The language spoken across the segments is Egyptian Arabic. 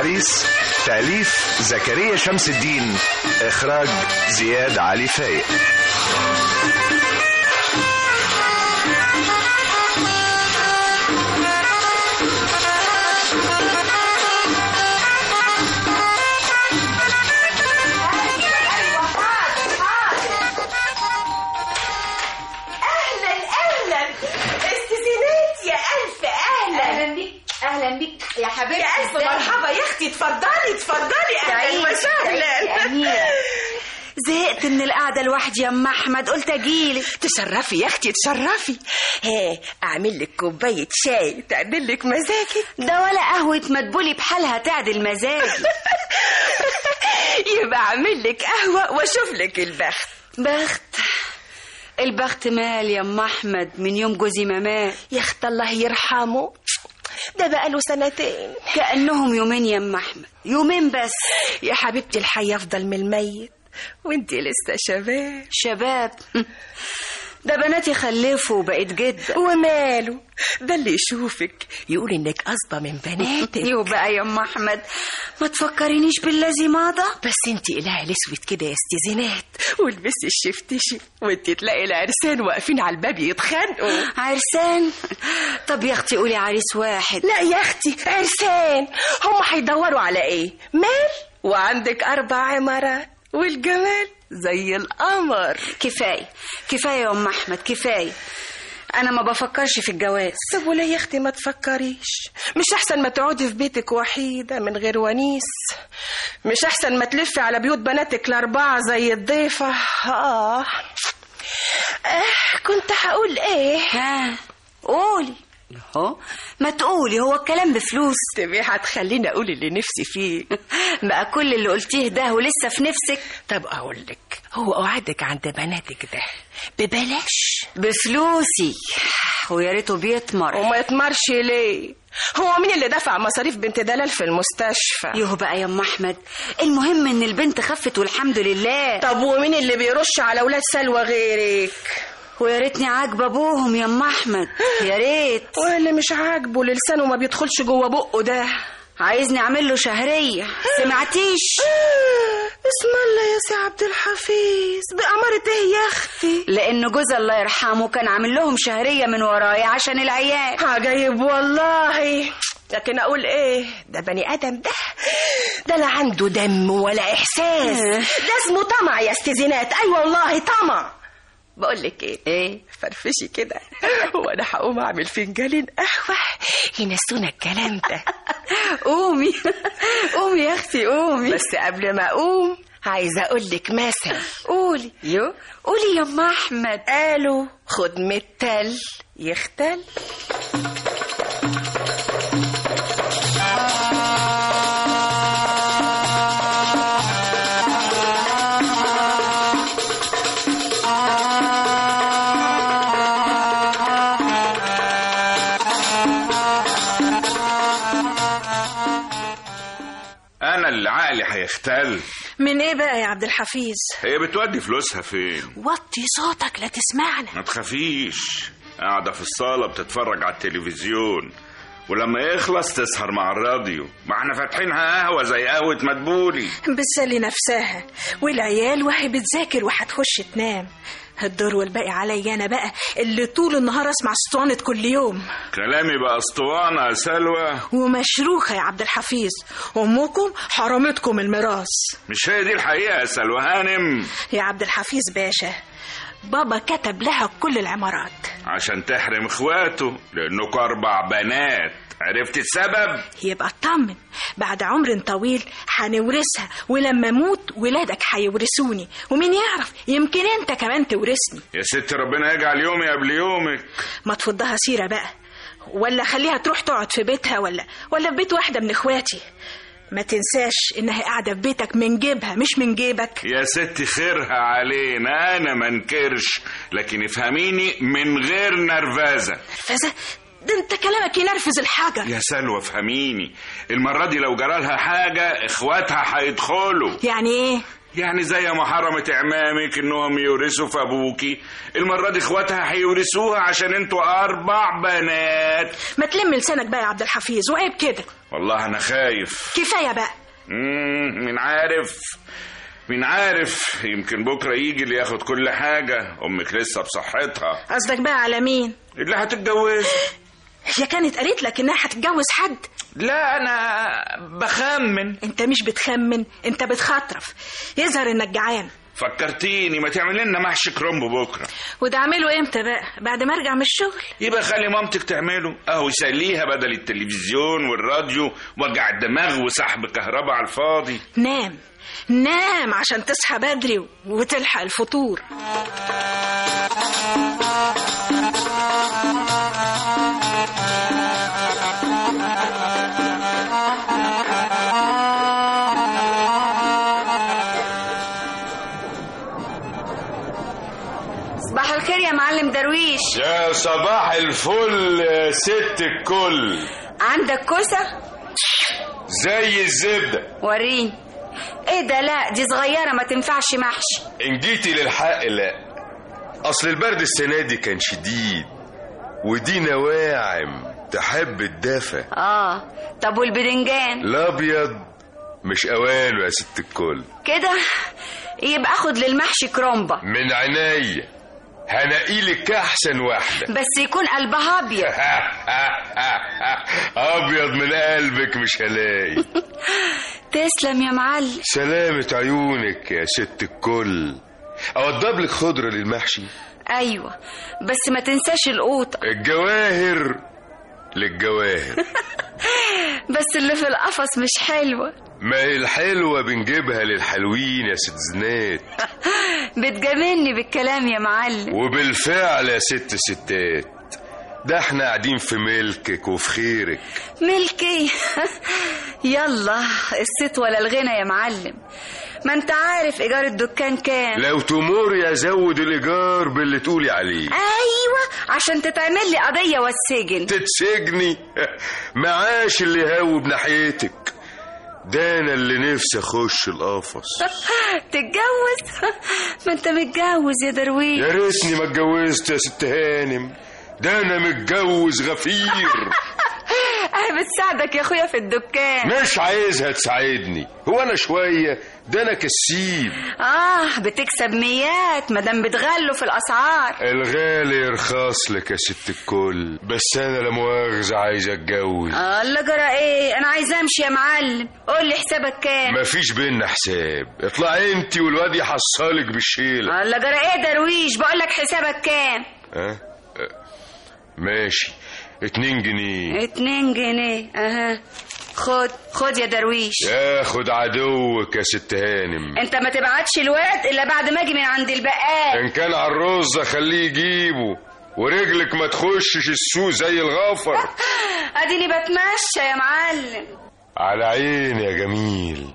العريس تأليف زكريا شمس الدين إخراج زياد علي فايق اهلا اهلا استاذينات يا الف اهلا اهلا بيك اهلا بيك يا حبيبتي يا الف مرحبا يا اختي اتفضلي اتفضلي اهلا وسهلا زهقت من القعده لوحدي يا ام احمد قلت اجيلك تشرفي يا اختي تشرفي ها اعمل لك كوبايه شاي تعدل لك مزاجك ده ولا قهوه مدبولي بحالها تعدل مزاجي يبقى اعمل لك قهوه واشوف لك البخت بخت البخت مال يا ام احمد من يوم جوزي ما مات يا اخت الله يرحمه ده بقاله سنتين كانهم يومين يا ام احمد يومين بس يا حبيبتي الحي افضل من الميت وانت لسه شباب شباب ده بناتي خلفوا وبقيت جدة وماله ده اللي يشوفك يقول انك اصبى من بناتك يو بقى يا ام احمد ما تفكرينيش بالذي مضى بس انت قلعي الاسود كده يا استاذينات والبسي الشفتشي وانت تلاقي العرسان واقفين على الباب يتخانقوا عرسان طب يا اختي قولي عريس واحد لا يا اختي عرسان هم هيدوروا على ايه مال وعندك اربع عمارات والجمال زي القمر كفايه كفايه يا ام احمد كفايه انا ما بفكرش في الجواز طب ولا يا اختي ما تفكريش مش احسن ما تقعدي في بيتك وحيده من غير ونيس مش احسن ما تلفي على بيوت بناتك الاربعه زي الضيفه اه, آه كنت هقول ايه ها قولي اهو ما تقولي هو الكلام بفلوس تبي هتخليني اقول اللي نفسي فيه بقى كل اللي قلتيه ده ولسه في نفسك طب اقول لك هو قعدك عند بناتك ده ببلاش بفلوسي ويا ريته بيتمر وما يتمرش ليه هو مين اللي دفع مصاريف بنت دلال في المستشفى يوه بقى يا ام احمد المهم ان البنت خفت والحمد لله طب ومين اللي بيرش على اولاد سلوى غيرك ويا ريتني عاجبه ابوهم يا ام احمد يا ريت واللي مش عاجبه لسانه ما بيدخلش جوه بقه ده عايزني اعمل له شهريه سمعتيش اسم الله يا سي عبد الحفيظ بأمارة ايه يا اختي لان جوز الله يرحمه كان عامل لهم شهريه من ورايا عشان العيال عجايب والله لكن اقول ايه ده بني ادم ده ده لا عنده دم ولا احساس ده اسمه طمع يا استاذينات ايوه والله طمع بقول لك ايه ايه فرفشي كده وانا هقوم اعمل فنجان قهوه ينسونا الكلام ده قومي قومي يا اختي قومي بس قبل ما اقوم عايزه اقول لك مثل قولي يو قولي يا ام احمد قالوا خد من التل يختل انا اللي عقلي هيختل من ايه بقى يا عبد الحفيظ هي بتودي فلوسها فين وطي صوتك لا تسمعنا ما تخافيش قاعده في الصاله بتتفرج على التلفزيون ولما يخلص تسهر مع الراديو ما احنا فاتحينها قهوه زي قهوه مدبولي بتسلي نفسها والعيال وهي بتذاكر وهتخش تنام الدور والباقي عليا انا بقى اللي طول النهار اسمع اسطوانه كل يوم كلامي بقى اسطوانه يا سلوى ومشروخه يا عبد الحفيظ امكم حرمتكم الميراث مش هي دي الحقيقه يا سلوى هانم يا عبد الحفيظ باشا بابا كتب لها كل العمارات عشان تحرم اخواته لانكم اربع بنات عرفت السبب يبقى اطمن بعد عمر طويل هنورثها ولما اموت ولادك هيورثوني ومين يعرف يمكن انت كمان تورثني يا ست ربنا يجعل يومي قبل يومك ما تفضها سيره بقى ولا خليها تروح تقعد في بيتها ولا ولا في بيت واحده من اخواتي ما تنساش انها قاعده في بيتك من جيبها مش من جيبك يا ست خيرها علينا انا منكرش لكن افهميني من غير نرفزه نرفزه ده انت كلامك ينرفز الحجر يا سلوى افهميني المرة دي لو جرالها حاجة اخواتها هيدخلوا يعني ايه يعني زي ما حرمت عمامك انهم يورثوا في ابوكي المره دي اخواتها هيورثوها عشان انتوا اربع بنات ما تلم لسانك بقى يا عبد الحفيظ وعيب كده والله انا خايف كفايه بقى مم، مين عارف مين عارف يمكن بكره يجي اللي ياخد كل حاجه امك لسه بصحتها قصدك بقى على مين اللي هتتجوز هي كانت قالت لك انها هتتجوز حد لا انا بخمن انت مش بتخمن انت بتخطرف يظهر انك جعان فكرتيني ما تعمل لنا محشي كرنب بكره وده اعمله امتى بقى بعد ما ارجع من الشغل يبقى خلي مامتك تعمله اهو يسليها بدل التلفزيون والراديو وجع الدماغ وسحب كهرباء على الفاضي نام نام عشان تصحى بدري وتلحق الفطور صباح الخير يا معلم درويش يا صباح الفل يا ست الكل عندك كوسة زي الزبدة وريني ايه ده لا دي صغيرة ما تنفعش محشي إن جيتي للحق لا أصل البرد السنة دي كان شديد ودي نواعم تحب الدفى اه طب والبدنجان الأبيض مش أوانه يا ست الكل كده يبقى اخد للمحشي كرومبة من عينيا هنقيلك أحسن واحدة بس يكون قلبها ابيض أبيض من قلبك مش هلاقي تسلم يا معلم سلامة عيونك يا ست الكل أوضب لك خضرة للمحشي ايوه بس ما تنساش القوطة الجواهر للجواهر بس اللي في القفص مش حلوة ما هي الحلوة بنجيبها للحلوين يا ست زنات بتجاملني بالكلام يا معلم وبالفعل يا ست ستات ده احنا قاعدين في ملكك وفي خيرك ملكي يلا الست ولا الغنى يا معلم ما انت عارف ايجار الدكان كام لو تمر ازود الايجار باللي تقولي عليه ايوه عشان تتعمل لي قضيه والسجن تتسجني معاش اللي هاوب ناحيتك ده انا اللي نفسي اخش القفص تتجوز ما انت متجوز يا درويش يا ريتني ما اتجوزت يا ست هانم ده انا متجوز غفير اهي بتساعدك يا اخويا في الدكان مش عايزها تساعدني هو انا شويه ده انا كسيب اه بتكسب ميات مادام بتغلوا في الاسعار الغالي يرخص لك يا ست الكل بس انا لا مؤاخذه عايز اتجوز آه الله جرى ايه انا عايزه امشي يا معلم قول لي حسابك كام مفيش بينا حساب اطلعي انت والواد يحصلك بالشيله الله جرى ايه درويش بقول لك حسابك كام ها أه؟ ماشي اتنين جنيه اتنين جنيه اها خد خد يا درويش ياخد عدوك يا ست هانم انت ما تبعتش الواد الا بعد ما اجي من عند البقال ان كان على الرز خليه يجيبه ورجلك ما تخشش السوق زي الغفر اديني بتمشى يا معلم على عيني يا جميل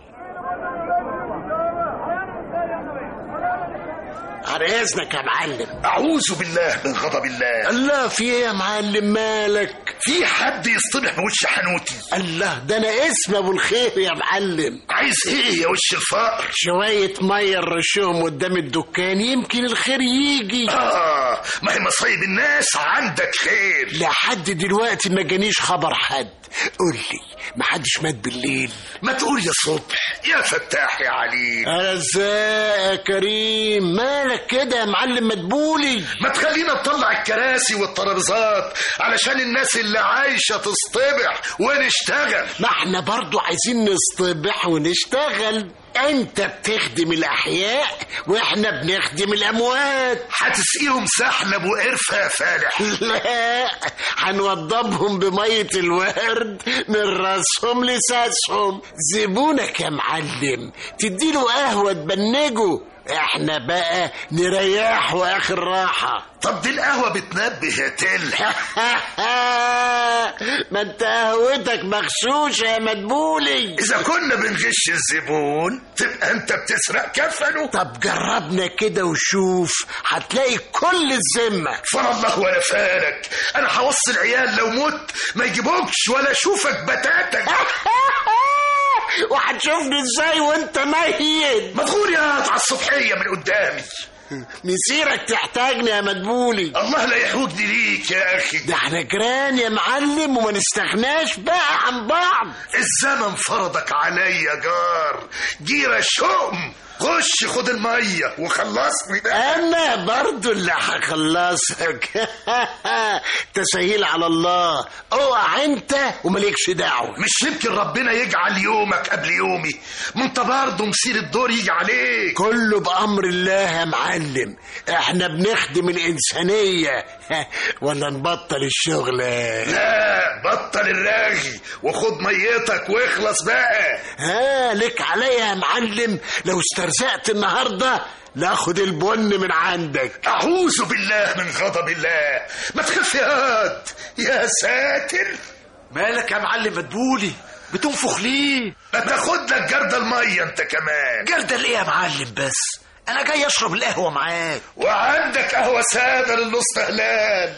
على اذنك يا معلم أعوذ بالله من غضب الله الله في ايه يا معلم مالك في حد يصطبح بوش حنوتي الله ده انا اسم ابو الخير يا معلم عايز إيه يا وش الفقر شوية مية نرشهم قدام الدكان يمكن الخير يجي آه ما هي مصايب الناس عندك خير لحد دلوقتي ما جانيش خبر حد قول لي ما حدش مات بالليل ما تقول يا صبح يا فتاح يا عليم ازاي يا كريم مالك كده يا معلم مدبولي ما تخلينا نطلع الكراسي والترابيزات علشان الناس اللي عايشة تصطبح ونشتغل ما احنا برضو عايزين نصطبح ونشتغل انت بتخدم الاحياء واحنا بنخدم الاموات هتسقيهم سحلب وقرفة يا فالح لا هنوضبهم بمية الورد من راسهم لساسهم زبونك يا معلم تديله قهوة تبنجه احنا بقى نريحه اخر راحة طب دي القهوة بتنبه يا تل ما انت قهوتك مغشوشة يا مدبولي إذا كنا بنغش الزبون تبقى أنت بتسرق كفنه طب جربنا كده وشوف هتلاقي كل الذمة فر الله ولا فالك أنا هوصي العيال لو مت ما يجيبوكش ولا أشوفك بتاتا وهتشوفني ازاي وانت ميت مدخول يا على الصبحية من قدامي مسيرك تحتاجني يا مدبولي الله لا يحوجني ليك يا أخي ده احنا جيران يا معلم وما نستغناش بقى عن بعض الزمن فرضك عليا جار جيرة شؤم خش خد المية وخلصني بقى انا برضو اللي هخلصك تسهيل على الله اوعى انت ومليكش دعوه مش يمكن ربنا يجعل يومك قبل يومي ما انت برضه مسير الدور يجي عليك كله بأمر الله يا معلم احنا بنخدم الإنسانية ولا نبطل الشغل لا بطل الراغي وخد ميتك واخلص بقى ها لك عليا يا معلم لو استرزقت النهاردة لاخد البن من عندك أعوذ بالله من غضب الله ما تخف يا هاد يا ساتر مالك يا معلم مدبولي بتنفخ ليه ما تاخد لك جرد المية انت كمان جردل ايه يا معلم بس انا جاي اشرب القهوه معاك وعندك قهوة سادة للاستهلال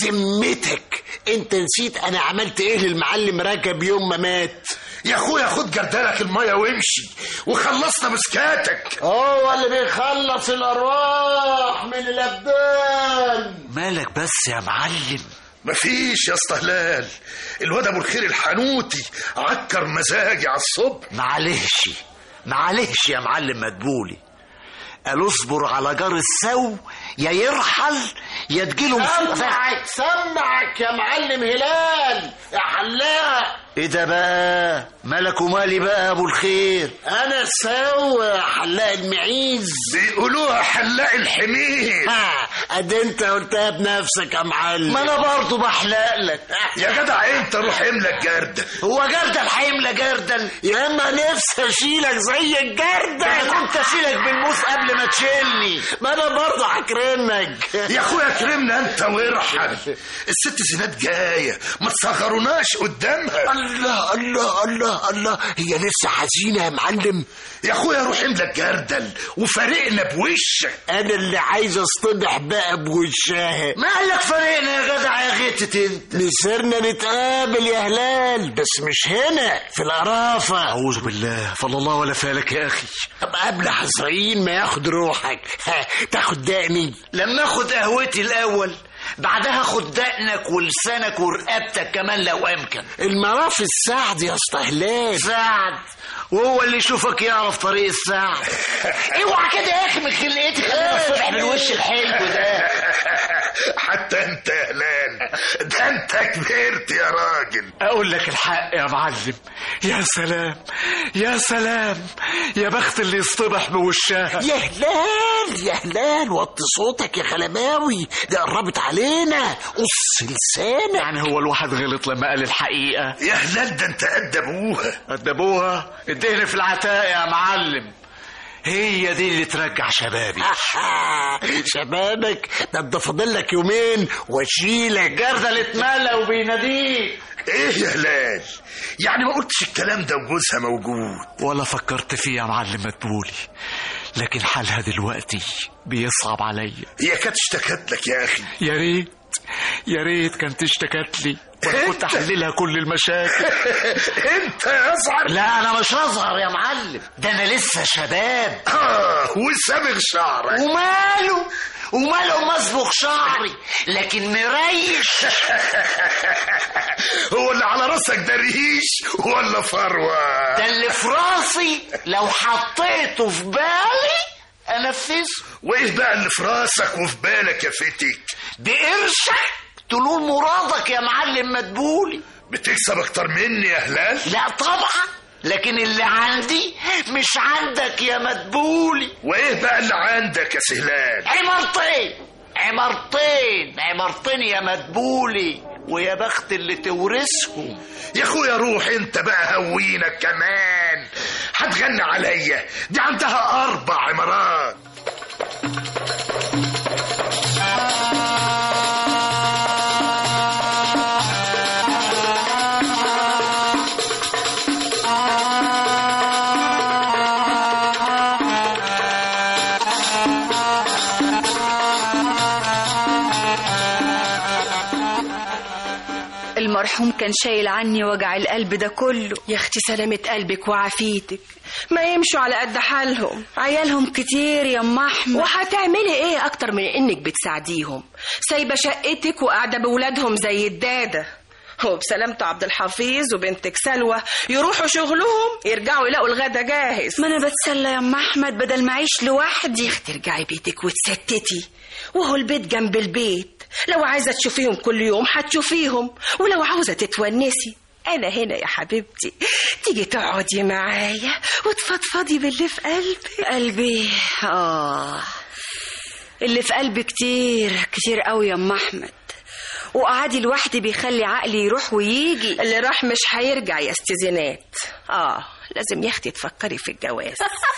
بسمتك انت نسيت انا عملت ايه للمعلم رجب يوم ما مات يا اخويا خد جردلك المية وامشي وخلصنا مسكاتك هو اللي بيخلص الارواح من الابدان مالك بس يا معلم مفيش يا استهلال الواد ابو الخير الحنوتي عكر مزاجي على الصبح معلش معلش يا معلم مدبولي قال اصبر على جار السو يا يرحل يا تجيله مصيبه سمعك سمعك يا معلم هلال يا حلاق ايه ده بقى مالك ومالي بقى يا ابو الخير انا سو حلاق المعيز بيقولوها حلاق الحمير ها قد انت قلتها بنفسك يا معلم ما انا برضه بحلق لك يا جدع انت روح املى الجردل هو جردل هيملى جردل يا اما نفسي اشيلك زي ده الجردل انا كنت اشيلك بالموس قبل ما تشيلني ما انا برضه هكرمك يا اخويا كرمنا انت وارحل الست زينات جايه ما تصغروناش قدامها الله الله الله الله هي لسه حزينه يا معلم يا اخويا روح املى الجردل وفارقنا بوشك انا اللي عايز اصطبح بقى بوشها ما قالك فريقنا يا جدع يا غيتت انت نسرنا نتقابل يا هلال بس مش هنا في القرافة اعوذ بالله فالله الله ولا فالك يا اخي طب قبل حزرين ما ياخد روحك ها، تاخد دقني لما اخد قهوتي الاول بعدها خد دقنك ولسانك ورقبتك كمان لو امكن المراف السعد يا اسطى هلال سعد وهو اللي يشوفك يعرف طريق السعد اوعى كده يا اخي من خلقتي خلينا الصبح بالوش الحلو ده حتى انت يا هلال ده انت كبرت يا راجل اقول لك الحق يا معلم يا سلام يا سلام يا بخت اللي يصطبح بوشها يا هلال يا هلال وطي صوتك يا خلباوي ده قربت علينا قص لسانك يعني هو الواحد غلط لما قال الحقيقة يا هلال ده انت قد ابوها أدبوها اديني في العتاق يا معلم هي دي اللي ترجع شبابي شبابك ده انت فاضل لك يومين واشيلك جردل اتملى وبيناديك ايه يا هلال يعني ما قلتش الكلام ده وجوزها موجود ولا فكرت فيه يا معلم مدبولي لكن حالها دلوقتي بيصعب عليا هي كانت اشتكت لك يا اخي يا ريت يا ريت كانت اشتكت لي وانا كنت احل لها كل المشاكل انت يا ازعر لا انا مش هظهر يا معلم ده انا لسه شباب اه وسابغ شعرك وماله وماله مصبغ شعري لكن مريش هو اللي على راسك ده ريش ولا فروه ده اللي في راسي لو حطيته في بالي انفذه وايه بقى اللي في راسك وفي بالك يا فتك بقرشك تلول مرادك يا معلم مدبولي بتكسب اكتر مني يا هلال لا طبعا لكن اللي عندي مش عندك يا مدبولي وايه بقى اللي عندك يا سهلال عمارتين عمارتين عمارتين يا مدبولي ويا بخت اللي تورثهم يا اخويا روح انت بقى هوينك كمان هتغني عليا دي عندها اربع عمارات المرحوم كان شايل عني وجع القلب ده كله يا اختي سلامة قلبك وعافيتك ما يمشوا على قد حالهم عيالهم كتير يا ام احمد وهتعملي ايه اكتر من انك بتساعديهم سايبه شقتك وقاعده بولادهم زي الداده هو بسلامته عبد الحفيظ وبنتك سلوى يروحوا شغلهم يرجعوا يلاقوا الغدا جاهز ما انا بتسلى يا ام احمد بدل ما اعيش لوحدي ترجعي بيتك وتستتي وهو البيت جنب البيت لو عايزه تشوفيهم كل يوم هتشوفيهم ولو عاوزه تتونسي انا هنا يا حبيبتي تيجي تقعدي معايا وتفضفضي باللي في قلبك قلبي اه اللي في قلبي كتير كتير قوي يا ام احمد وقعدي لوحدي بيخلي عقلي يروح ويجي اللي راح مش هيرجع يا استزينات اه لازم يا اختي تفكري في الجواز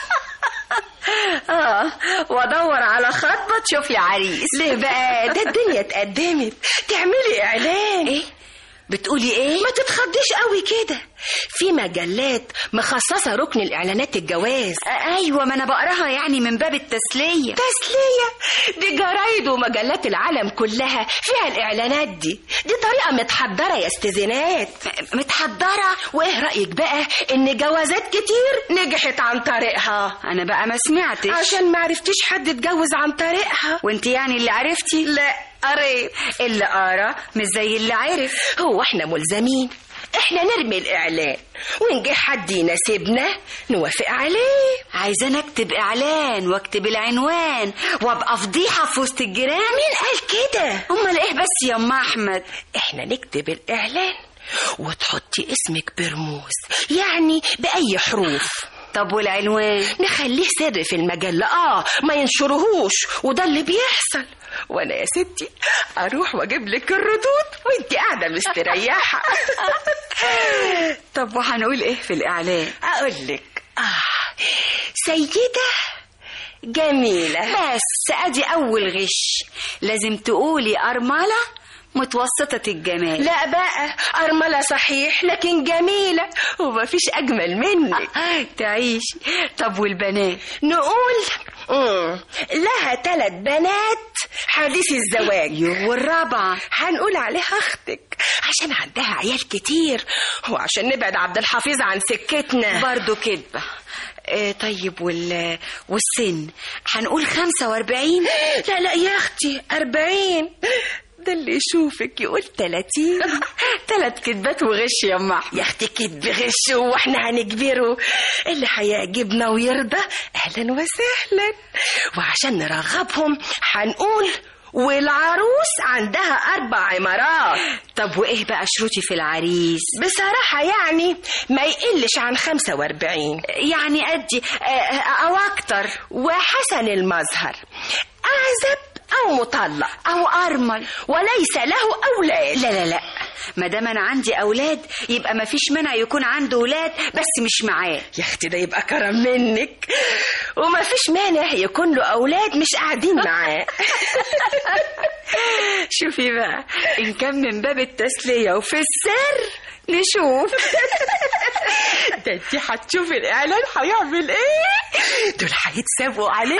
اه وادور على خطبه تشوف لي عريس ليه بقى ده الدنيا اتقدمت تعملي اعلان ايه بتقولي ايه ما تتخضيش قوي كده في مجلات مخصصه ركن الاعلانات الجواز آه ايوه ما انا بقراها يعني من باب التسليه تسليه دي جرايد ومجلات العالم كلها فيها الاعلانات دي دي طريقه متحضره يا استزينات متحضره وايه رايك بقى ان جوازات كتير نجحت عن طريقها انا بقى ما سمعتش عشان ما عرفتيش حد اتجوز عن طريقها وانت يعني اللي عرفتي لا قريت اللي قرا مش زي اللي عرف هو احنا ملزمين احنا نرمي الاعلان ونجي حد يناسبنا نوافق عليه عايزة اكتب اعلان واكتب العنوان وابقى فضيحه في وسط الجيران مين قال كده امال ايه بس يا ام احمد احنا نكتب الاعلان وتحطي اسمك برموز يعني باي حروف طب والعنوان نخليه سر في المجلة اه ما ينشرهوش وده اللي بيحصل وانا يا ستي اروح واجيب لك الردود وانت قاعده مستريحه طب وهنقول ايه في الاعلان اقول لك اه سيده جميله بس ادي اول غش لازم تقولي ارمله متوسطة الجمال لا بقى أرملة صحيح لكن جميلة ومفيش أجمل منك تعيش طب والبنات نقول مم. لها ثلاث بنات حديث الزواج والرابعة هنقول عليها أختك عشان عندها عيال كتير وعشان نبعد عبد الحفيظ عن سكتنا برضو كدبة آه طيب وال... والسن هنقول خمسة واربعين لا لا يا أختي أربعين ده اللي يشوفك يقول تلاتين تلات كدبات وغش يا ام يا اختي كدب غش واحنا هنجبره اللي هيعجبنا ويرضى اهلا وسهلا وعشان نرغبهم هنقول والعروس عندها أربع عمارات طب وإيه بقى شروطي في العريس بصراحة يعني ما يقلش عن خمسة واربعين يعني أدي أو أكتر وحسن المظهر أعزب أو مطلق أو أرمل وليس له أولاد لا لا لا ما دام أنا عندي أولاد يبقى ما فيش منع يكون عنده أولاد بس مش معاه يا أختي ده يبقى كرم منك وما فيش مانع يكون له أولاد مش قاعدين معاه شوفي بقى إن كان من باب التسلية وفي السر نشوف ده انت هتشوفي الإعلان هيعمل إيه دول هيتسابقوا عليك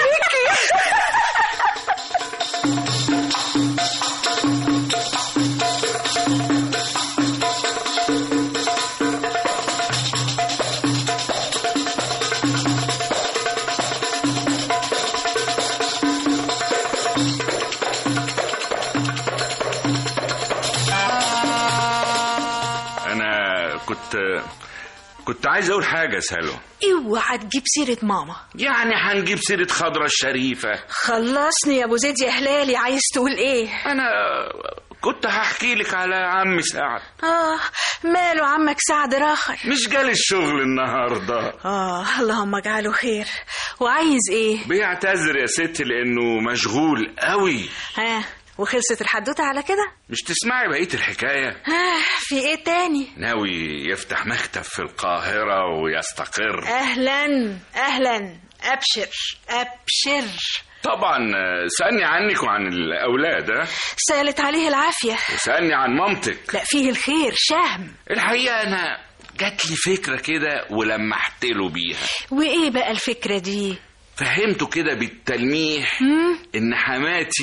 كنت كنت عايز اقول حاجه سالو اوعى تجيب سيره ماما يعني هنجيب سيره خضرة الشريفه خلصني يا ابو زيد يا هلالي عايز تقول ايه انا كنت هحكي لك على عمي سعد اه ماله عمك سعد راخر مش جالي الشغل النهارده اه اللهم اجعله خير وعايز ايه بيعتذر يا ستي لانه مشغول قوي ها وخلصت الحدوتة على كده مش تسمعي بقية الحكاية آه في ايه تاني ناوي يفتح مكتب في القاهرة ويستقر اهلا اهلا ابشر ابشر طبعا سألني عنك وعن الأولاد ها سألت عليه العافية وسألني عن مامتك لا فيه الخير شهم الحقيقة أنا جات لي فكرة كده ولمحت له بيها وإيه بقى الفكرة دي؟ فهمته كده بالتلميح مم؟ إن حماتي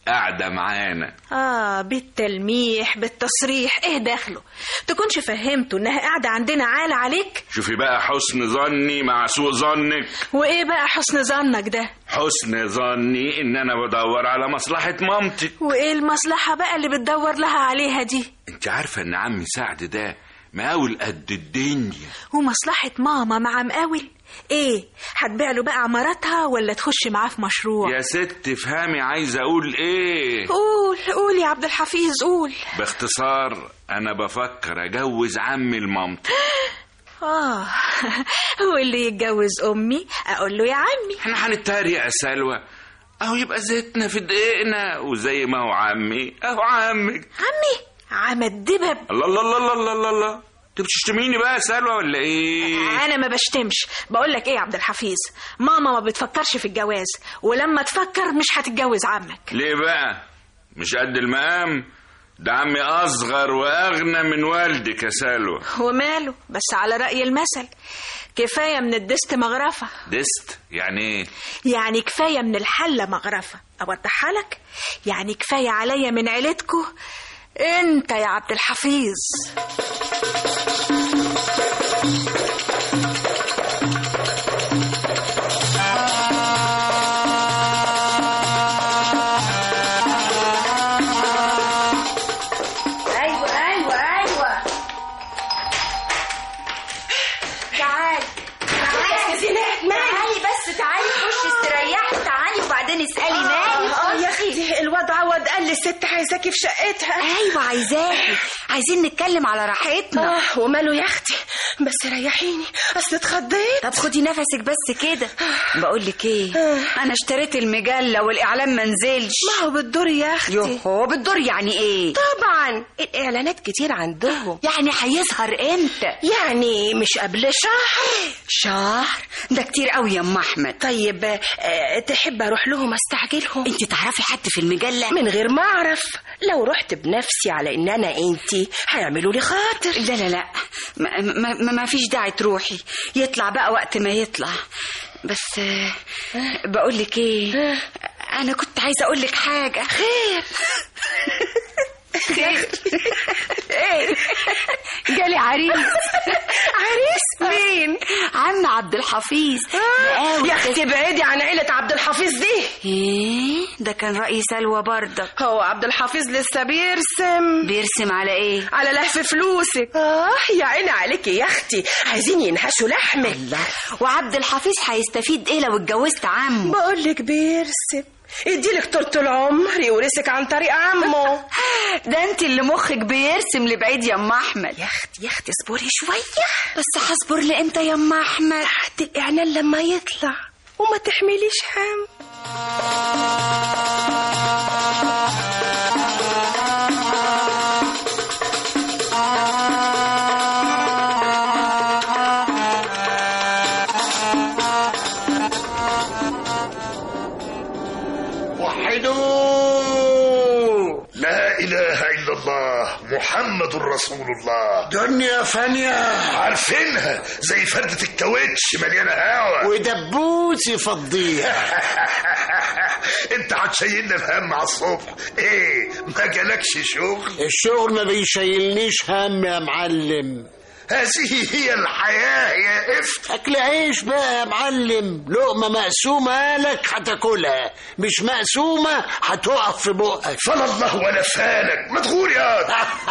قاعدة معانا اه بالتلميح بالتصريح ايه دخله تكونش فهمته انها قاعده عندنا عالة عليك شوفي بقى حسن ظني مع سوء ظنك وايه بقى حسن ظنك ده حسن ظني ان انا بدور على مصلحة مامتك وايه المصلحه بقى اللي بتدور لها عليها دي انت عارفة ان عمي سعد ده مقاول قد الدنيا ومصلحه ماما مع مقاول ايه هتبيع له بقى عماراتها ولا تخش معاه في مشروع يا ست افهمي عايز اقول ايه قول قول يا عبد الحفيظ قول باختصار انا بفكر اجوز عمي لمامتك اه واللي يتجوز امي اقول له يا عمي احنا هنتريق يا سلوى اهو يبقى زيتنا في دقيقنا وزي ما هو عمي اهو عمك عمي عم الدبب الله الله الله الله الله الله, الله. انت بتشتميني بقى يا سلوى ولا ايه انا ما بشتمش بقول لك ايه يا عبد الحفيظ ماما ما بتفكرش في الجواز ولما تفكر مش هتتجوز عمك ليه بقى مش قد المقام ده عمي اصغر واغنى من والدك يا سلوى وماله بس على رأي المثل كفاية من الدست مغرفة دست يعني ايه يعني كفاية من الحلة مغرفة أوضحها لك يعني كفاية عليا من عيلتكو انت يا عبد الحفيظ ايوه ايوه ايوه تعالي تعالي تعالي بس تعالي خشي استريحي تعالي وبعدين اسالي مالي اه يا اختي الواد عوض قال لي الست عايزاكي في شقتها ايوه عايزاكي عايزين نتكلم على راحتنا اه وماله يا اختي بس ريحيني اصل اتخضيت طب خدي نفسك بس كده بقول لك ايه انا اشتريت المجله والاعلان ما نزلش ما هو بالدور يا اختي يوهو بالدور يعني ايه طبعا الاعلانات كتير عندهم يعني هيظهر امتى يعني مش قبل شهر شهر ده كتير قوي يا ام احمد طيب آه، تحب اروح لهم استعجلهم انت تعرفي حد في المجله من غير ما اعرف لو رحت بنفسي على ان انا انتي هيعملوا لي خاطر لا لا لا ما, ما, ما فيش داعي تروحي يطلع بقى وقت ما يطلع بس بقول لك ايه انا كنت عايزه اقول لك حاجه خير خير ايه جالي عريس عريس مين عم عبد الحفيظ مقاول يا اختي ابعدي عن عيلة عبد الحفيظ دي ايه ده كان رأي سلوى برضك هو عبد الحفيظ لسه بيرسم بيرسم على ايه على لهف فلوسك اه يا عيني عليكي يا اختي عايزين ينهشوا لحمك وعبد الحفيظ هيستفيد ايه لو اتجوزت عمه بقول لك بيرسم يديلك طول العمر يورثك عن طريق عمه ده انت اللي مخك بيرسم لبعيد يا ام احمد يا اختي يا اختي اصبري شويه بس هصبر لامتى يا ام احمد تحت الاعلان لما يطلع وما تحمليش هم وحدوا لا إله إلا الله محمد رسول الله دنيا فانية عارفينها زي فردة الكاوتش مليانة هوا ودبوس يفضيها انت هتشيلنا الهم على الصبح ايه ما جالكش شغل الشغل ما بيشيلنيش هم يا معلم هذه هي الحياة يا افت اكل عيش بقى يا معلم لقمة مقسومة لك هتاكلها مش مقسومة هتقف في بقك فلا الله ولا فالك مدغور يا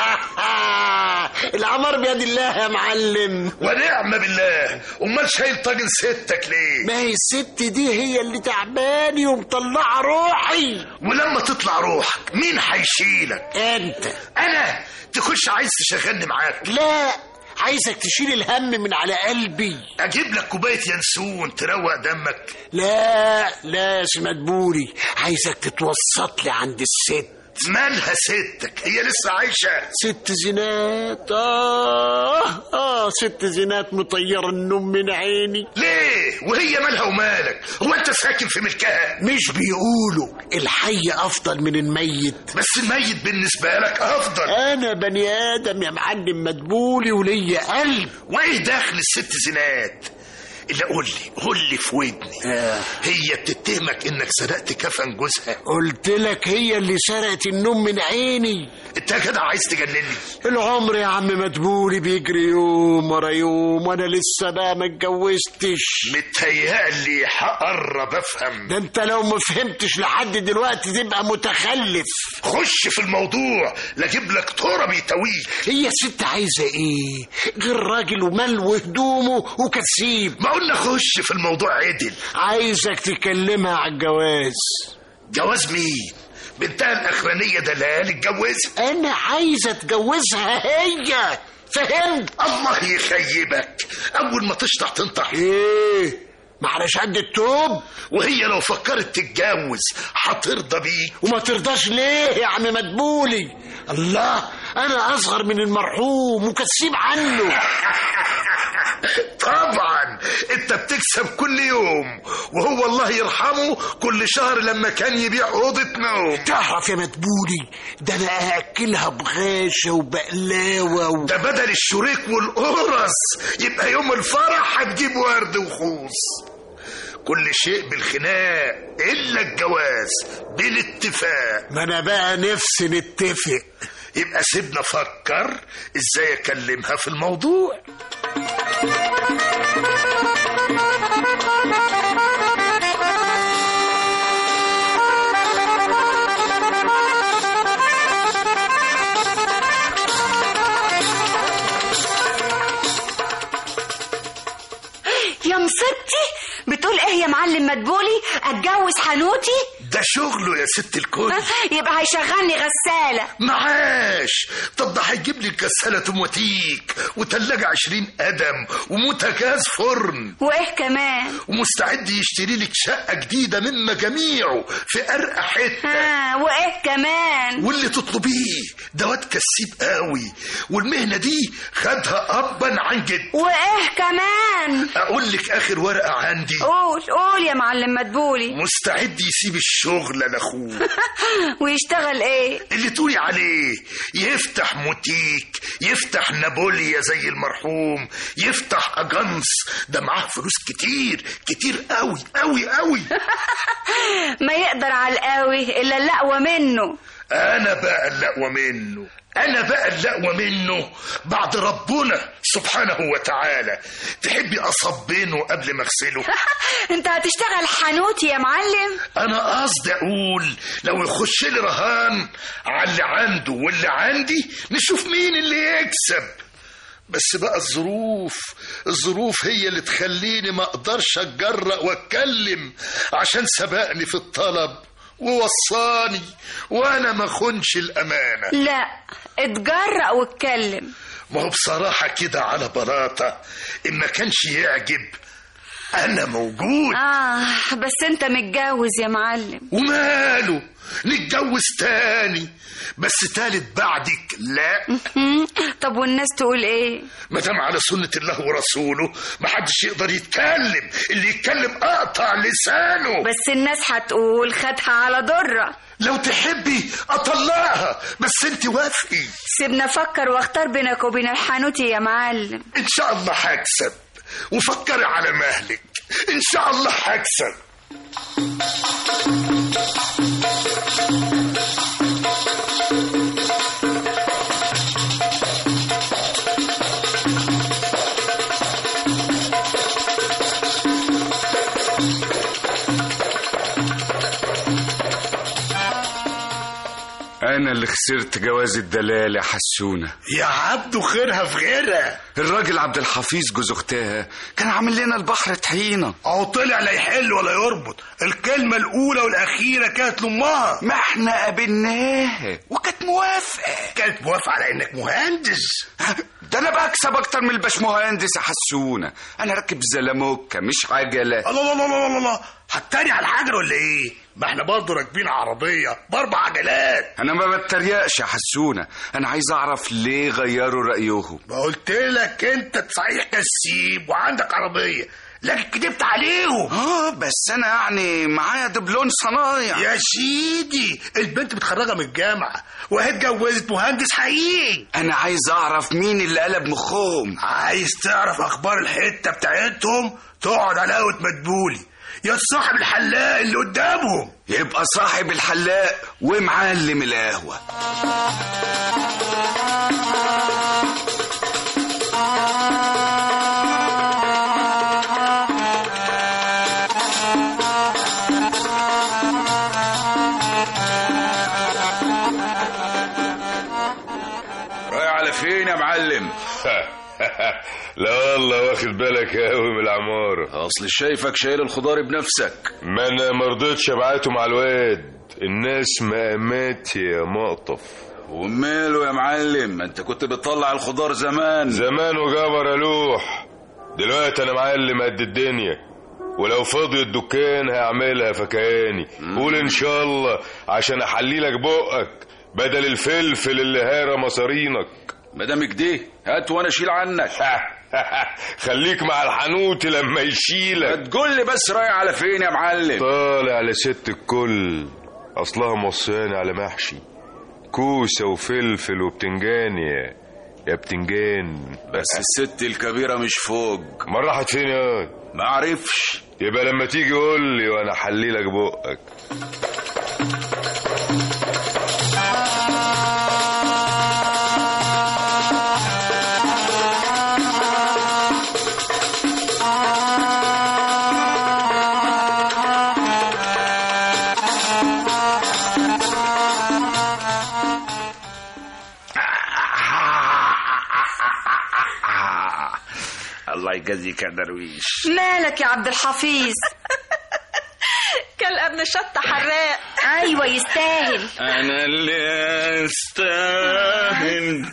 العمر بيد الله يا معلم ونعم بالله امال شايل طاجن ستك ليه ما هي الست دي هي اللي تعباني ومطلعة روحي ولما تطلع روحك مين هيشيلك انت انا تخش عايز تشغلني معاك لا عايزك تشيل الهم من على قلبي اجيب لك كوبايه ينسون تروق دمك لا لا يا مدبولي عايزك تتوسط لي عند الست مالها ستك هي لسه عايشه ست زينات آه آه ست زينات مطيرة النوم من عيني ليه وهي مالها ومالك هو انت ساكن في ملكها مش بيقولوا الحي أفضل من الميت بس الميت بالنسبه لك افضل أنا بني آدم يا معلم مدبولي وليا قلب وايه دخل الست زينات اللي قول لي قول لي في ودني هي بتتهمك انك سرقت كفن جوزها قلت لك هي اللي سرقت النوم من عيني انت يا جدع عايز تجنني العمر يا عم مدبولي بيجري يوم ورا يوم وانا لسه بقى ما اتجوزتش متهيألي هقرب افهم ده انت لو ما فهمتش لحد دلوقتي تبقى متخلف خش في الموضوع لاجيب لك ترى بيتويه هي الست عايزه ايه غير راجل ومال وهدومه وكسيب ما قلنا خش في الموضوع عدل عايزك تكلمها على الجواز جواز مين بنتها الاخرانيه دلال اتجوزها انا عايزه اتجوزها هي فهمت الله يخيبك اول ما تشطح تنطح ايه معلش قد التوب وهي لو فكرت تتجوز هترضى بيه وما ترضاش ليه يا عم مدبولي الله انا اصغر من المرحوم وكسيب عنه طبعا انت بتكسب كل يوم وهو الله يرحمه كل شهر لما كان يبيع اوضه نوم تعرف يا مدبولي ده انا ااكلها بغاشه وبقلاوه و... ده بدل الشريك والقرص يبقى يوم الفرح هتجيب ورد وخوص كل شيء بالخناق الا الجواز بالاتفاق ما انا بقى نفسي نتفق يبقى سيبنا افكر ازاي اكلمها في الموضوع يا مصيبتي بتقول ايه يا معلم مدبولي اتجوز حنوتي ده شغله يا ست الكل يبقى هيشغلني غسالة معاش طب ده هيجيب لي غسالة توماتيك وتلاجة عشرين قدم وموتجاز فرن وايه كمان ومستعد يشتري لك شقة جديدة من مجاميعه في أرقى حتة ها وايه كمان واللي تطلبيه ده واد كسيب قوي والمهنة دي خدها أبا عن جد وايه كمان أقول لك آخر ورقة عندي قول قول يا معلم مدبولي مستعد يسيب الشغل لأخوه ويشتغل ايه اللي تقولي عليه يفتح موتيك يفتح نابوليا زي المرحوم يفتح اجنس ده معاه فلوس كتير كتير قوي قوي قوي ما يقدر على القوي الا اللقوة منه انا بقى اللقوة منه انا بقى اللقوة منه بعد ربنا سبحانه وتعالى تحبي اصبنه قبل ما اغسله انت هتشتغل حنوتي يا معلم انا قصدي اقول لو يخش لي رهان على اللي عنده واللي عندي نشوف مين اللي يكسب بس بقى الظروف الظروف هي اللي تخليني ما اقدرش اتجرأ واتكلم عشان سبقني في الطلب ووصاني وانا ما خنش الامانه لا اتجرأ واتكلم ما هو بصراحه كده على بلاطه ان ما كانش يعجب انا موجود اه بس انت متجوز يا معلم وماله نتجوز تاني بس تالت بعدك لا طب والناس تقول ايه مادام على سنة الله ورسوله محدش يقدر يتكلم اللي يتكلم اقطع لسانه بس الناس هتقول خدها على ضرة لو تحبي اطلعها بس انت وافقي سيبنا افكر واختار بينك وبين الحانوتي يا معلم ان شاء الله هكسب وفكري على مهلك ان شاء الله هكسب انا اللي خسرت جواز الدلال يا حسونه يا عبدو خيرها في غيرها الراجل عبد الحفيظ جوز اختها كان عامل لنا البحر طحينه او طلع لا يحل ولا يربط الكلمة الأولى والأخيرة كانت لأمها ما احنا قابلناها وكانت موافقه كانت موافقة على إنك مهندس ده انا بكسب اكتر من الباشمهندس يا حسونه انا راكب زلموكه مش عجله الله الله الله الله الله هتتريق على الحجر ولا إيه؟ ما احنا برضه راكبين عربية بأربع عجلات انا ما بتريقش يا حسونه انا عايز اعرف ليه غيروا رايهم ما قلت لك أنت صحيح كسيب وعندك عربية لكن كدبت عليهم اه بس انا يعني معايا دبلون صنايع يا سيدي البنت متخرجه من الجامعه وهي اتجوزت مهندس حقيقي انا عايز اعرف مين اللي قلب مخهم عايز تعرف اخبار الحته بتاعتهم تقعد على قهوه مدبولي يا صاحب الحلاق اللي قدامهم يبقى صاحب الحلاق ومعلم القهوه رايح على فين يا معلم لا والله واخد بالك قوي من العمارة اصل شايفك شايل الخضار بنفسك ما انا مرضتش ابعته مع الواد الناس مقامات يا مقطف وماله يا معلم ما انت كنت بتطلع الخضار زمان زمان وجبر لوح دلوقتي انا معلم قد الدنيا ولو فاضي الدكان هعملها فكهاني قول ان شاء الله عشان احلي لك بقك بدل الفلفل اللي هارى مصارينك مدام كده هات وانا اشيل عنك خليك مع الحنوت لما يشيلك تقول لي بس رايح على فين يا معلم طالع لست الكل اصلها موصياني على محشي كوسه وفلفل وبتنجان يا يا بتنجان بس الست الكبيرة مش فوق ما راحت فين يا ما عرفش يبقى لما تيجي قول لي وانا احلي لك بقك الله يجازيك يا درويش مالك يا عبد الحفيظ كل ابن شطة حراق ايوه يستاهل انا اللي استاهل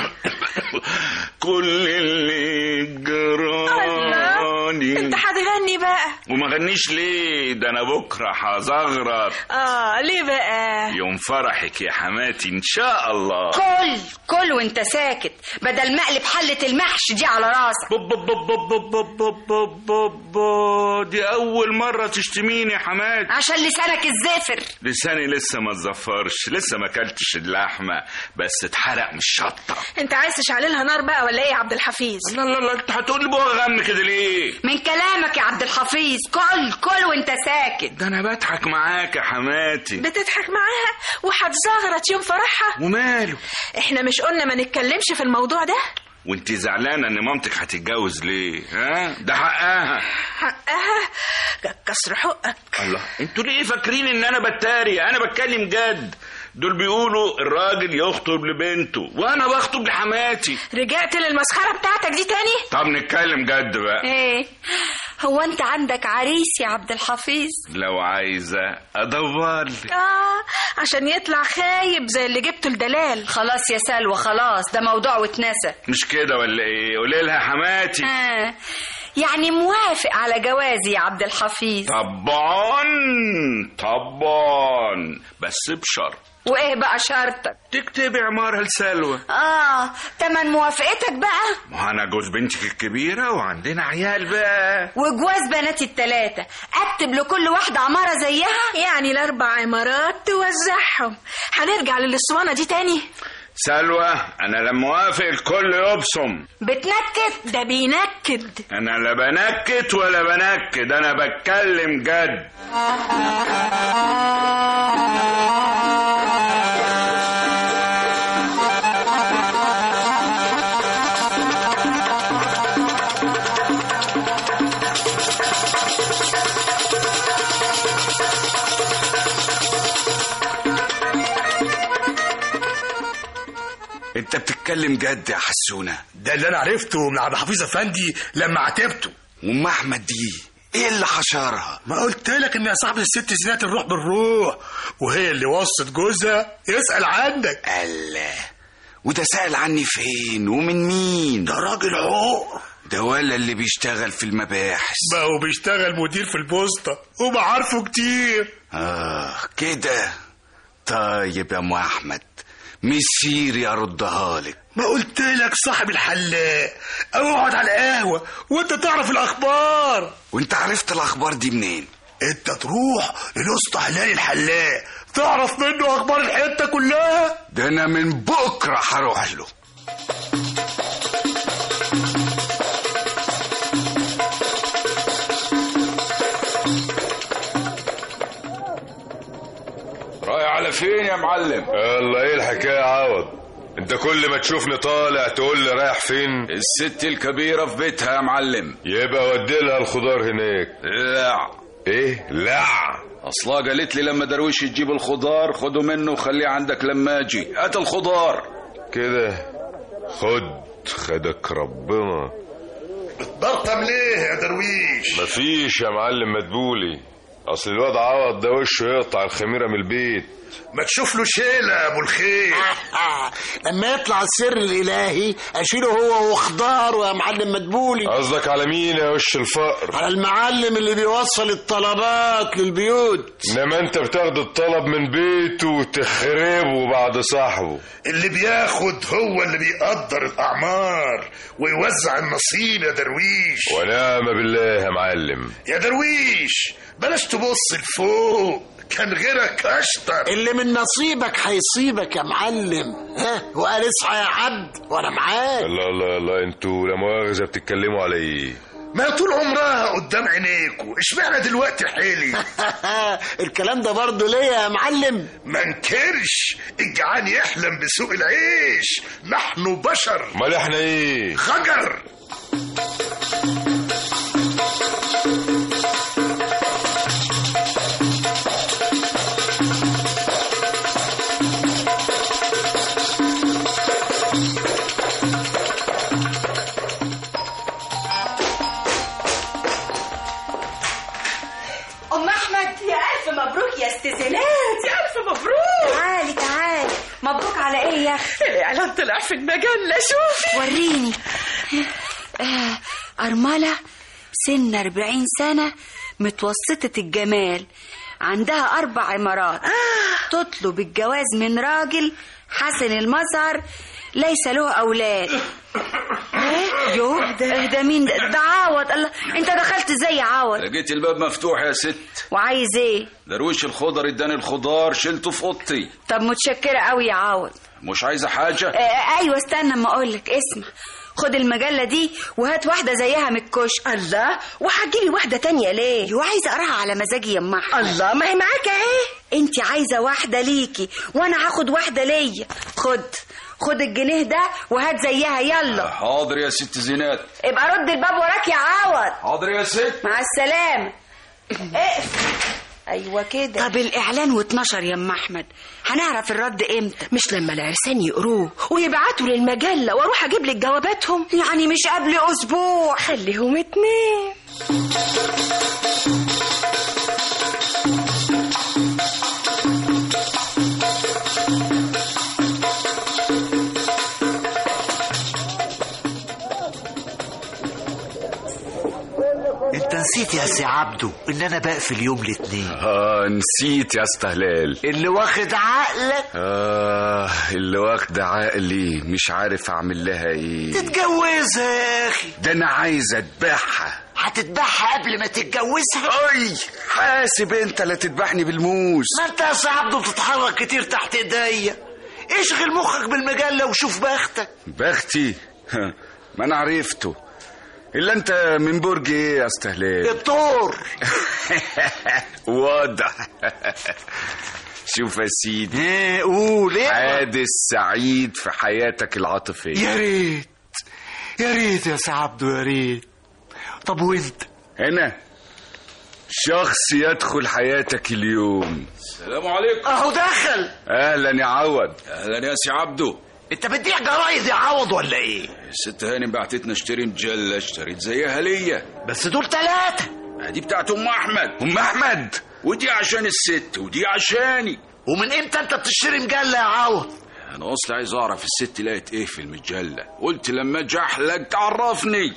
كل اللي جراني انت هتغني بقى وما غنيش ليه ده انا بكره هزغرط اه ليه بقى يوم فرحك يا حماتي ان شاء الله كل كل وانت ساكت بدل ما اقلب حلة المحشي دي على راسك بوب بوب بوب بوب بوب بوب بوب بوب بوب. دي اول مره تشتميني يا حماتي عشان لسانك الزفر لساني لسه ما اتزفرش لسه ما اكلتش اللحمه بس اتحرق من الشطه انت عايز تشعل لها نار بقى ولا ايه يا عبد الحفيظ لا لا لا انت هتقول لي بقى غم كده ليه من كلامك يا عبد الحفيظ كل كل وانت ساكت ده انا بضحك معاك يا حماتي بتضحك معاها وهتزغرط يوم فرحها وماله احنا مش قلنا ما نتكلمش في الموضوع ده وانت زعلانه ان مامتك هتتجوز ليه ها ده حقها حقها كسر حقك الله انتوا ليه فاكرين ان انا بتاري انا بتكلم جد دول بيقولوا الراجل يخطب لبنته وانا بخطب لحماتي رجعت للمسخرة بتاعتك دي تاني طب نتكلم جد بقى ايه هو انت عندك عريس يا عبد الحفيظ لو عايزه ادور لك اه عشان يطلع خايب زي اللي جبته الدلال خلاص يا سلوى خلاص ده موضوع واتنسى مش كده ولا ايه قولي لها حماتي آه. يعني موافق على جوازي يا عبد الحفيظ طبعا طبعا بس بشرط وايه بقى شرطك تكتبي عمارة لسلوى اه تمن موافقتك بقى ما انا جوز بنتك الكبيرة وعندنا عيال بقى وجواز بناتي التلاتة اكتب لكل واحدة عمارة زيها يعني الاربع عمارات توزعهم هنرجع للاسوانة دي تاني سلوى انا لما اوافق الكل يبصم بتنكت ده بينكد انا لا بنكت ولا بنكد انا بتكلم جد انت بتتكلم جد يا حسونه ده اللي انا عرفته من عبد الحفيظ افندي لما عاتبته وام احمد دي ايه اللي حشرها ما قلت لك ان يا صاحب الست زينات الروح بالروح وهي اللي وصت جوزها يسأل عنك الله وده سأل عني فين ومن مين ده راجل عقر ده ولا اللي بيشتغل في المباحث بقى هو بيشتغل مدير في البوسطة ومعارفه كتير اه كده طيب يا ام احمد مسيري اردها لك ما قلت لك صاحب الحلاق اقعد على القهوه وانت تعرف الاخبار وانت عرفت الاخبار دي منين انت تروح للاسطى هلال الحلاق تعرف منه اخبار الحته كلها ده انا من بكره هروح له رايح على فين يا معلم يلا ايه الحكايه يا عوض انت كل ما تشوفني طالع تقول لي رايح فين الست الكبيرة في بيتها يا معلم يبقى ودي لها الخضار هناك لا ايه لا اصلا قالت لي لما درويش تجيب الخضار خده منه وخليه عندك لما اجي هات الخضار كده خد خدك ربنا برطم ليه يا درويش مفيش يا معلم مدبولي اصل الواد عوض ده وشه يقطع الخميره من البيت ما تشوف له شيله يا ابو الخير لما يطلع السر الالهي اشيله هو وخضاره يا معلم مدبولي قصدك على مين يا وش الفقر على المعلم اللي بيوصل الطلبات للبيوت انما انت بتاخد الطلب من بيته وتخربه بعد صاحبه اللي بياخد هو اللي بيقدر الاعمار ويوزع النصيب يا درويش ونعم بالله يا معلم يا درويش بلاش تبص لفوق كان غيرك اشطر اللي من نصيبك هيصيبك يا معلم ها وقال اصحى يا عبد وانا معاك الله الله الله انتوا لا مؤاخذه بتتكلموا على ايه ما طول عمرها قدام عينيكوا اشمعنى دلوقتي حيلي الكلام ده برضه ليه يا معلم ما انكرش الجعان يحلم بسوق العيش نحن بشر امال احنا ايه خجر ام احمد يا ألف مبروك يا استزنات يا ألف مبروك تعالي تعالي مبروك على ايه يا اخي الإعلان طلع في المجلة شوفي وريني آه أرملة سن أربعين سنة متوسطة الجمال عندها أربع عمارات تطلب الجواز من راجل حسن المظهر ليس له أولاد إيه؟ يو ده مين ده ده عوض الله انت دخلت ازاي يا عوض لقيت الباب مفتوح يا ست وعايز ايه درويش الخضر اداني الخضار شلته في اوضتي طب متشكرة قوي يا عوض مش عايزه حاجه آه ايوه استنى اما اقولك اسمع خد المجلة دي وهات واحدة زيها من الكشك الله وهتجيبي واحدة تانية ليه وعايزة اقراها على مزاجي يا ام احمد الله ما هي معاك اهي انت عايزة واحدة ليكي وانا هاخد واحدة ليا خد خد الجنيه ده وهات زيها يلا حاضر يا ست زينات ابقى رد الباب وراك يا عوض حاضر يا ست مع السلامة ايوه كده طب الاعلان واتنشر يا ام احمد هنعرف الرد امتى مش لما العرسان يقروه ويبعتوا للمجلة واروح اجيب لك جواباتهم يعني مش قبل اسبوع خليهم اتنين انت نسيت يا سي عبده ان انا بقفل يوم الاثنين اه نسيت يا استهلال اللي واخد عقلك اه اللي واخد عقلي مش عارف اعمل لها ايه تتجوزها يا اخي ده انا عايز اذبحها هتذبحها قبل ما تتجوزها اي حاسب انت لا تذبحني بالموس ما انت يا سي عبده بتتحرك كتير تحت ايديا اشغل مخك بالمجله وشوف بختك بختي ما انا عرفته الا انت من برج ايه يا استهلال الدور واضح شوف يا سيدي ايه قول ايه حادث سعيد في حياتك العاطفية يا ريت يا ريت يا سي عبده يا ريت طب وانت هنا شخص يدخل حياتك اليوم السلام عليكم اهو دخل اهلا يا عوض اهلا يا سي عبده انت بتبيع جرايد يا عوض ولا ايه الست هانم بعتتنا اشتري مجله اشتريت زيها ليا بس دول ثلاثة دي بتاعت ام احمد ام احمد ودي عشان الست ودي عشاني ومن امتى انت بتشتري مجلة يا عوض انا اصلا عايز اعرف الست لقت ايه في المجله قلت لما اجي احلق تعرفني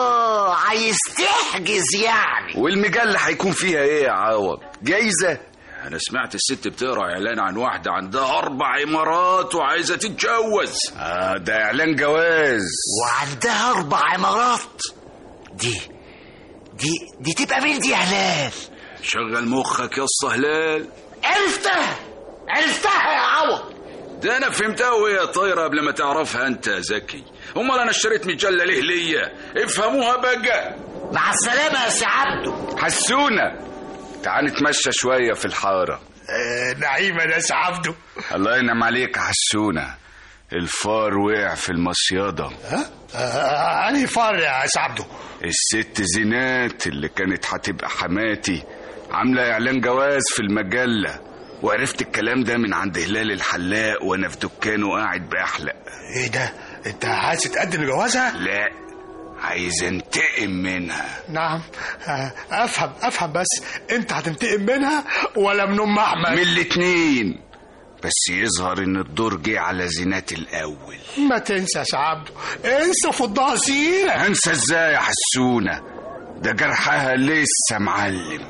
اه عايز تحجز يعني والمجلة هيكون فيها ايه يا عوض جايزة انا سمعت الست بتقرا اعلان عن واحده عندها اربع امارات وعايزه تتجوز اه ده اعلان جواز وعندها اربع عمارات دي دي دي تبقى مين دي يا هلال شغل مخك يا اسطى هلال عرفتها عرفتها يا عوض ده انا فهمتها وهي طايره قبل ما تعرفها انت يا زكي امال انا اشتريت مجله ليه ليا افهموها بقى مع السلامه يا سي عبده حسونا تعال نتمشى شويه في الحاره آه نعيمة يا سي عبده الله ينعم عليك يا حسونا الفار وقع في المصيده ها؟ آه أنهي فار يا سي عبده الست زينات اللي كانت هتبقى حماتي عامله اعلان جواز في المجله وعرفت الكلام ده من عند هلال الحلاق وانا في دكانه قاعد بحلق ايه ده انت عايز تتقدم لجوازها لا عايز انتقم منها نعم آه، افهم افهم بس انت هتنتقم منها ولا من ام من احمد الاتنين بس يظهر ان الدور جه على زينات الاول ما تنسى يا سي عبده انسى فضها سيرة هنسى ازاي يا حسونه ده جرحها لسه معلم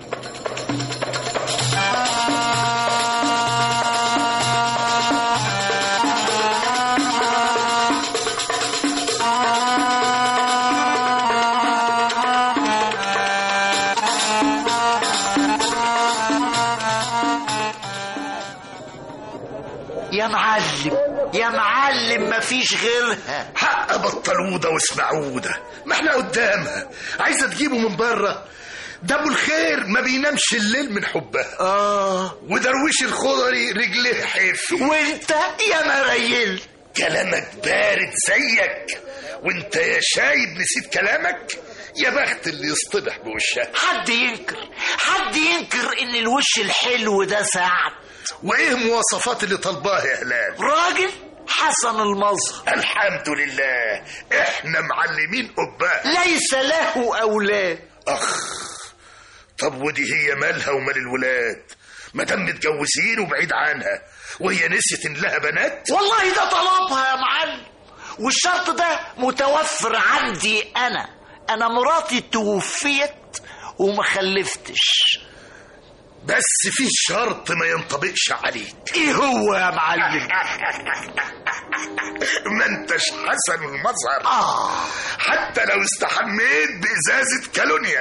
يا معلم يا معلم مفيش غيرها حق بطلوده واسمعوده ما احنا قدامها عايزه تجيبه من بره ده ابو الخير ما بينامش الليل من حبها اه ودرويش الخضري رجليه حيف وانت يا مريل كلامك بارد زيك وانت يا شايب نسيت كلامك يا بخت اللي يصطبح بوشها حد ينكر حد ينكر ان الوش الحلو ده سعد وايه مواصفات اللي طالباها يا هلال راجل حسن المظهر الحمد لله احنا معلمين قباء ليس له اولاد اخ طب ودي هي مالها ومال الولاد ما دام متجوزين وبعيد عنها وهي نسيت ان لها بنات والله ده طلبها يا معلم والشرط ده متوفر عندي انا انا مراتي توفيت وما خلفتش بس في شرط ما ينطبقش عليك ايه هو يا معلم ما انتش حسن المظهر اه حتى لو استحميت بإزازة كالونيا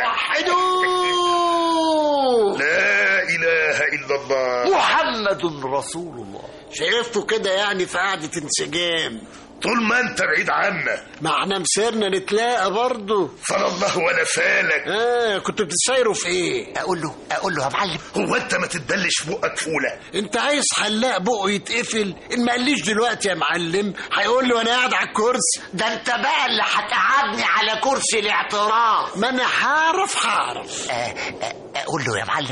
حدود لا إله إلا الله محمد رسول الله شايفته كده يعني في قعدة انسجام طول ما انت بعيد عنا ما احنا مسيرنا نتلاقى برضه فلا الله ولا فالك اه كنتوا بتتسايروا في ايه اقول له اقول له يا معلم هو انت ما تتبلش بقك فولة انت عايز حلاق بقه يتقفل ان ما قاليش دلوقتي يا معلم هيقول لي وانا قاعد على الكرسي ده انت بقى اللي هتقعدني على كرسي الاعتراف ما انا هعرف هعرف آه، آه، اقول له يا معلم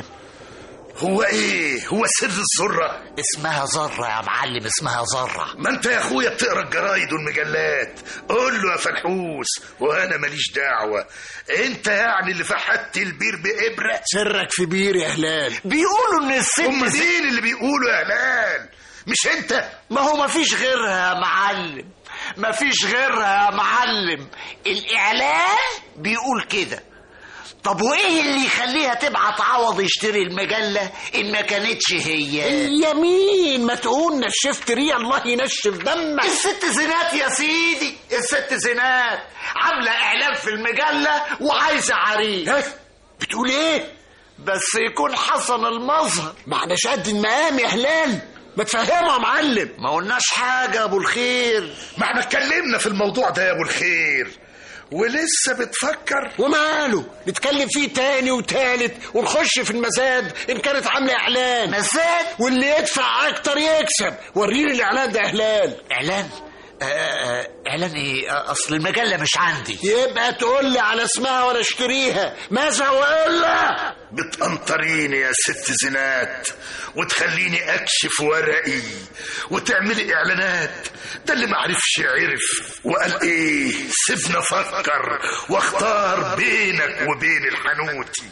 هو ايه هو سر الذرة اسمها ذرة يا معلم اسمها ذرة ما انت يا اخويا بتقرا الجرايد والمجلات قول له يا فنحوس وانا ماليش دعوة انت يعني اللي فحت البير بإبرة سرك في بير يا هلال بيقولوا ان الست هم دي مين اللي بيقولوا يا هلال مش انت ما هو ما فيش غيرها يا معلم ما فيش غيرها يا معلم الاعلان بيقول كده طب وايه اللي يخليها تبعت عوض يشتري المجله ان ما كانتش هي اليمين ما تقول نشفت ريا الله ينشف دمك الست زينات يا سيدي الست زينات عامله اعلان في المجله وعايزه عريس ها؟ بتقول ايه بس يكون حسن المظهر ما احناش قد المقام يا هلال ما تفهمه يا معلم ما قلناش حاجه يا ابو الخير ما احنا اتكلمنا في الموضوع ده يا ابو الخير ولسه بتفكر وماله نتكلم فيه تاني وتالت ونخش في المزاد ان كانت عامله اعلان مزاد واللي يدفع اكتر يكسب وريني الاعلان ده يا هلال اعلان آه، آه، اعلان ايه آه، اصل المجله مش عندي يبقى تقول لي على اسمها وانا اشتريها ماذا والا بتقنطريني يا ست زينات وتخليني اكشف ورقي وتعملي اعلانات ده اللي معرفش عرف وقال ايه سيبنا افكر واختار بينك وبين الحنوتي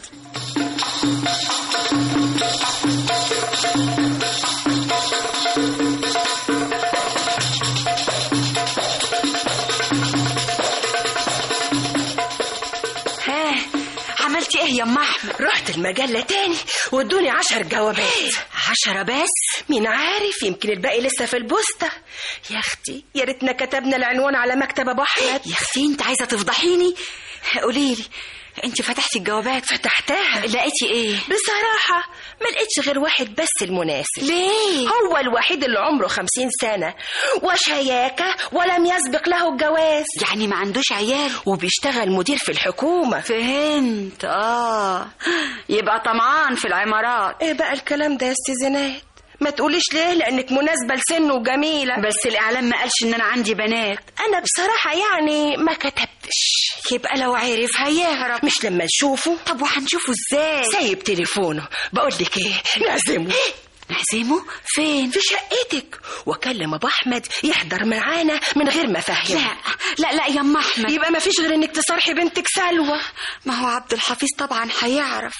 ها عملتي ايه يا ام احمد رحت المجلة تاني وادوني عشر جوابات عشرة بس مين عارف يمكن الباقي لسه في البوسطة يا اختي يا ريتنا كتبنا العنوان على مكتب ابو احمد يا اختي انت عايزه تفضحيني قولي لي انت فتحتي الجوابات فتحتها لقيتي ايه بصراحة ما لقيتش غير واحد بس المناسب ليه هو الوحيد اللي عمره خمسين سنة وشياكة ولم يسبق له الجواز يعني ما عندوش عيال وبيشتغل مدير في الحكومة فهمت اه يبقى طمعان في العمارات ايه بقى الكلام ده يا استاذ زينات ما تقوليش ليه لانك مناسبة لسنه وجميلة بس الاعلام ما قالش ان انا عندي بنات انا بصراحة يعني ما كتبتش يبقى لو عرف هيهرب مش لما نشوفه طب وهنشوفه ازاي سايب تليفونه بقول لك ايه نعزمه نعزمه فين في شقتك واكلم ابو احمد يحضر معانا من غير ما افهم لا لا لا يا ام احمد يبقى ما فيش غير انك تصارحي بنتك سلوى ما هو عبد الحفيظ طبعا هيعرف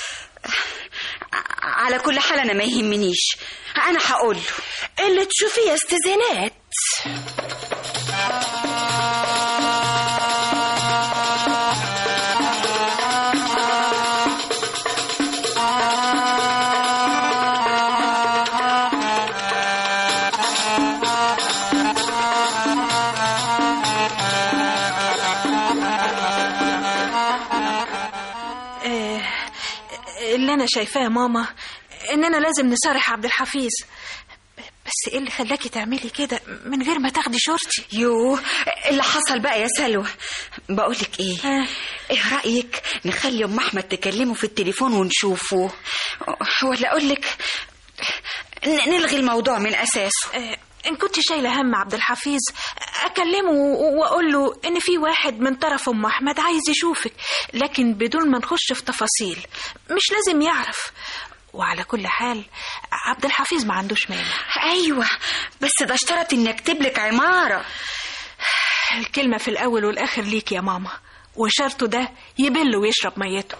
على كل حال انا ما يهمنيش انا هقول له اللي تشوفيه يا استاذنات آه، اللي انا شايفاه يا ماما اننا لازم نصارح عبد الحفيظ بس ايه اللي خلاكي تعملي كده من غير ما تاخدي شورتي يوه اللي حصل بقى يا سلوى بقولك ايه آه. ايه رأيك نخلي ام احمد تكلمه في التليفون ونشوفه ولا اقولك ن- نلغي الموضوع من اساسه آه، ان كنت شايله هم عبد الحفيظ اكلمه و- واقول له ان في واحد من طرف ام احمد عايز يشوفك لكن بدون ما نخش في تفاصيل مش لازم يعرف وعلى كل حال عبد الحفيظ ما عندوش مانع ايوه بس ده اشترط اني اكتب لك عماره الكلمه في الاول والاخر ليك يا ماما وشرطه ده يبل ويشرب ميته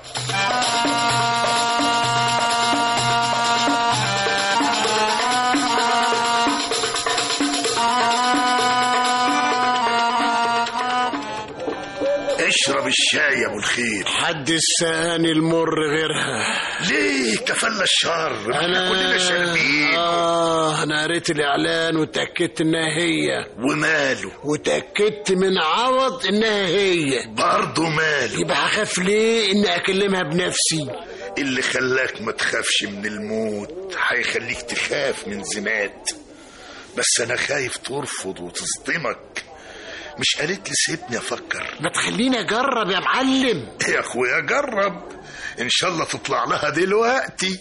اشرب الشاي يا ابو الخير حد السهاني المر غيرها ليه كفلنا الشر ما احنا انا كلنا شاربين اه انا قريت الاعلان وتاكدت انها هي وماله وتاكدت من عوض انها هي برضه ماله يبقى هخاف ليه اني اكلمها بنفسي اللي خلاك ما تخافش من الموت هيخليك تخاف من زناد بس انا خايف ترفض وتصدمك مش قالت لي سيبني افكر ما تخليني اجرب يا معلم يا اخويا جرب ان شاء الله تطلع لها دلوقتي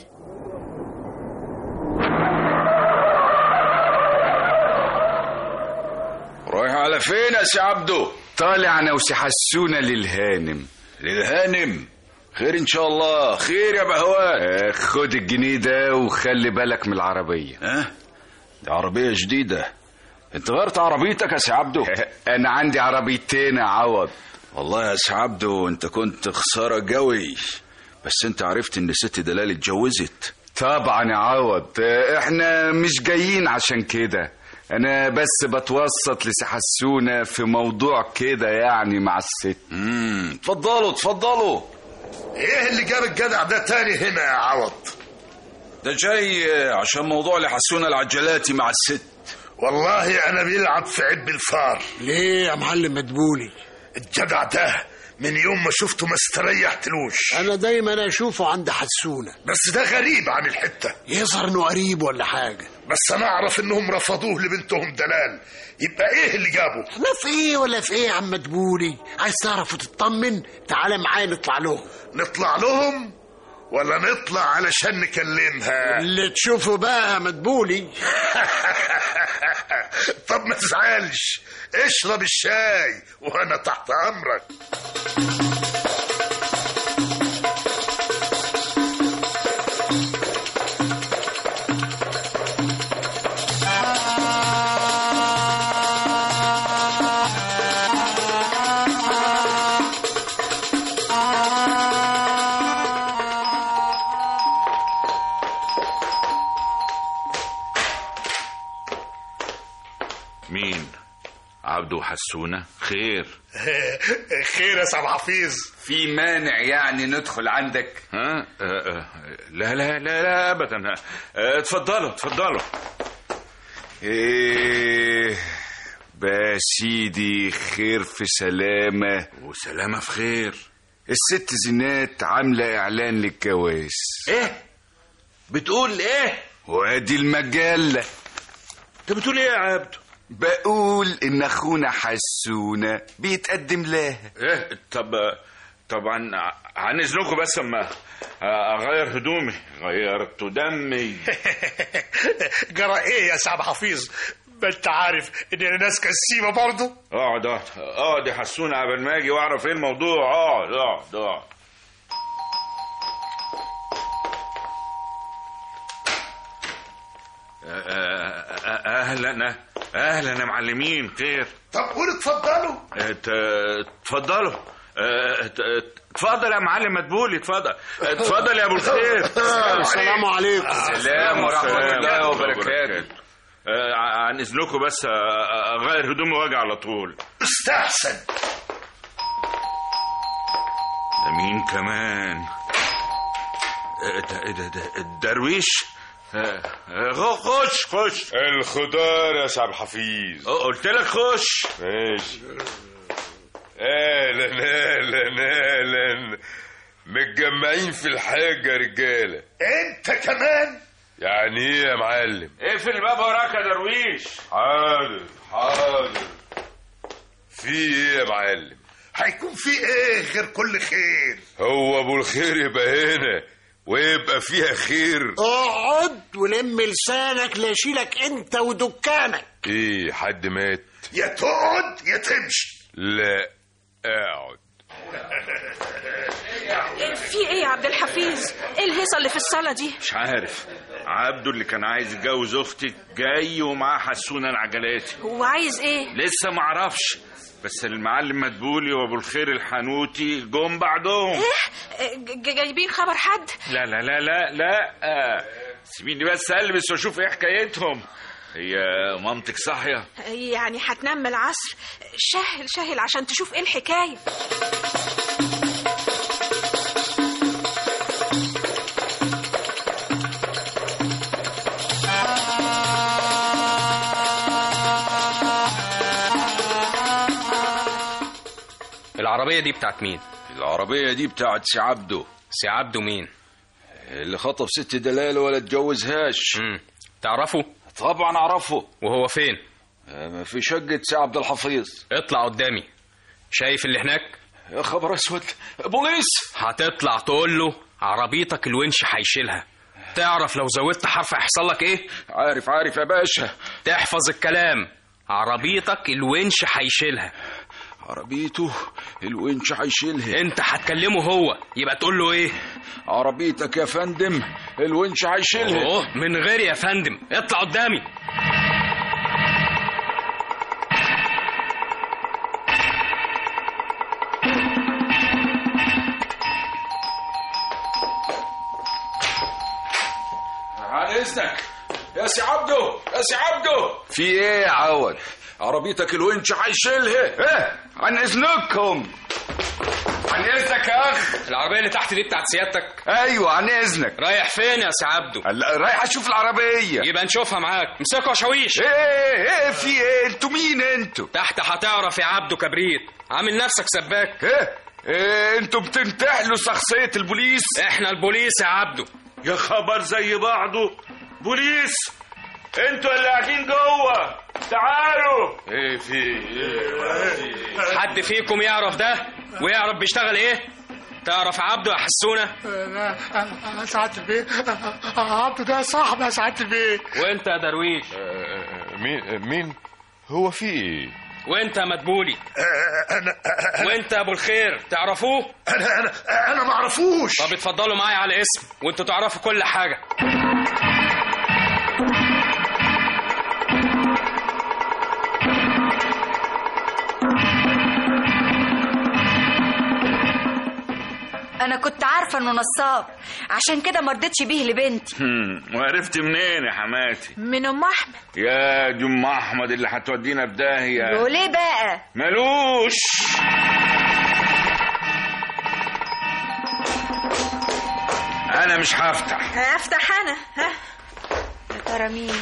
رايح على فين يا سي عبده طالع انا وسي حسونه للهانم للهانم خير ان شاء الله خير يا بهوات آه، خد الجنيه ده وخلي بالك من العربيه ها دي عربيه جديده انت غيرت عربيتك يا سي عبده انا عندي عربيتين يا عوض والله يا سي عبده انت كنت خساره قوي بس انت عرفت ان ست دلال اتجوزت طبعا يا عوض آه، احنا مش جايين عشان كده انا بس بتوسط لسي حسونه في موضوع كده يعني مع الست امم اتفضلوا اتفضلوا ايه اللي جاب الجدع ده تاني هنا يا عوض ده جاي عشان موضوع اللي حسونا العجلاتي مع الست والله انا بيلعب في عب الفار ليه يا معلم مدبولي الجدع ده من يوم ما شفته ما استريحتلوش انا دايما اشوفه عند حسونه بس ده غريب عن الحته يظهر انه قريب ولا حاجه بس انا اعرف انهم رفضوه لبنتهم دلال يبقى ايه اللي جابه لا في ايه ولا في ايه يا عم مدبولي عايز تعرف وتطمن تعالى معايا نطلع لهم نطلع لهم ولا نطلع علشان نكلمها اللي تشوفه بقى يا مدبولي طب ما تزعلش اشرب الشاي وانا تحت امرك مين عبده وحسونة خير خير يا سعد حفيظ في مانع يعني ندخل عندك ها آه، آه، لا لا لا لا ابدا آه، اتفضلوا اتفضلوا ايه بقى سيدي خير في سلامة وسلامة في خير الست زينات عاملة اعلان للجواز ايه بتقول ايه وادي المجلة انت بتقول ايه يا عبده بقول ان اخونا حسونة بيتقدم لها ايه طب طبعا عن اذنكم بس اما اغير هدومي غيرت دمي جرى ايه يا سعد حفيظ ما انت عارف ان ناس كسيمه برضه اقعد اقعد اقعد يا حسونة قبل ما اجي واعرف ايه الموضوع اقعد اقعد اقعد اهلا اهلا يا معلمين خير طب قول اتفضلوا ات- اتفضلوا اه، ات- اتفضل يا معلم مدبولي اتفضل اتفضل يا ابو الخير السلام عليكم سلام ورحمة الله وبركاته اه، عن اذنكم بس اه، اغير هدومي واجي على طول استحسن ده مين كمان اه، ده ايه ده ده الدرويش اه، اه، خش خش الخضار يا سعد حفيظ اه، قلت لك خش ماشي اهلا اهلا اهلا متجمعين في الحاجة يا رجالة انت كمان يعني ايه يا معلم اقفل الباب وراك يا درويش حاضر حاضر في ايه يا معلم هيكون في ايه غير كل خير هو ابو الخير يبقى هنا ويبقى فيها خير اقعد ولم لسانك لا يشيلك انت ودكانك ايه حد مات يا تقعد يا تمشي لا اقعد في ايه يا عبد الحفيظ ايه الهيصه اللي في الصاله دي مش عارف عبده اللي كان عايز يتجوز اختي جاي ومعاه حسونه العجلاتي هو عايز ايه لسه ما اعرفش بس المعلم مدبولي وابو الخير الحنوتي جم بعدهم ج- ج- جايبين خبر حد لا لا لا لا لا آه، سيبيني بس البس واشوف ايه حكايتهم هي مامتك صاحيه يعني هتنام من العصر شهل شهل عشان تشوف ايه الحكايه العربية دي بتاعت مين؟ العربية دي بتاعت سي عبده سي عبده مين؟ اللي خطف ست دلال ولا اتجوزهاش مم. تعرفه؟ طبعا اعرفه وهو فين؟ آه، في شقة سي عبد الحفيظ اطلع قدامي شايف اللي هناك؟ يا خبر اسود بوليس هتطلع تقول له عربيتك الونش هيشيلها تعرف لو زودت حرف هيحصل لك ايه؟ عارف عارف يا باشا تحفظ الكلام عربيتك الونش هيشيلها عربيته الونش هيشيلها انت هتكلمه هو يبقى تقول له ايه؟ عربيتك يا فندم الونش هيشيلها اوه من غير يا فندم اطلع قدامي عن اذنك يا سي عبده يا سي عبده في ايه يا عوض عربيتك الونش هيشيلها ايه عن اذنكم عن اذنك يا اخ العربية اللي تحت دي بتاعت سيادتك ايوه عن اذنك رايح فين يا سي عبده؟ هلا رايح اشوف العربيه يبقى نشوفها معاك امسكوا يا شاويش ايه ايه في ايه انتوا مين انتوا تحت هتعرف يا عبده كبريت عامل نفسك سباك ايه ايه انتوا بتنتحلوا شخصيه البوليس احنا البوليس يا عبده يا خبر زي بعضه بوليس انتوا اللي قاعدين جوه تعالوا ايه في ايه حد فيكم يعرف ده ويعرف بيشتغل ايه تعرف عبده يا حسونه يا سعادة البيه عبده ده صاحبي يا سعادة البيه وانت يا درويش آه، مين مين هو في ايه وانت يا مدبولي آه، انا آه، وانت يا ابو الخير تعرفوه انا انا انا ما اعرفوش طب اتفضلوا معايا على الاسم وانتوا تعرفوا كل حاجه انا كنت عارفه انه نصاب عشان كده ما رضيتش بيه لبنتي هم، وعرفت منين يا حماتي من ام احمد يا دي ام احمد اللي هتودينا في داهيه وليه بقى ملوش انا مش هفتح هفتح انا ها يا ترى مين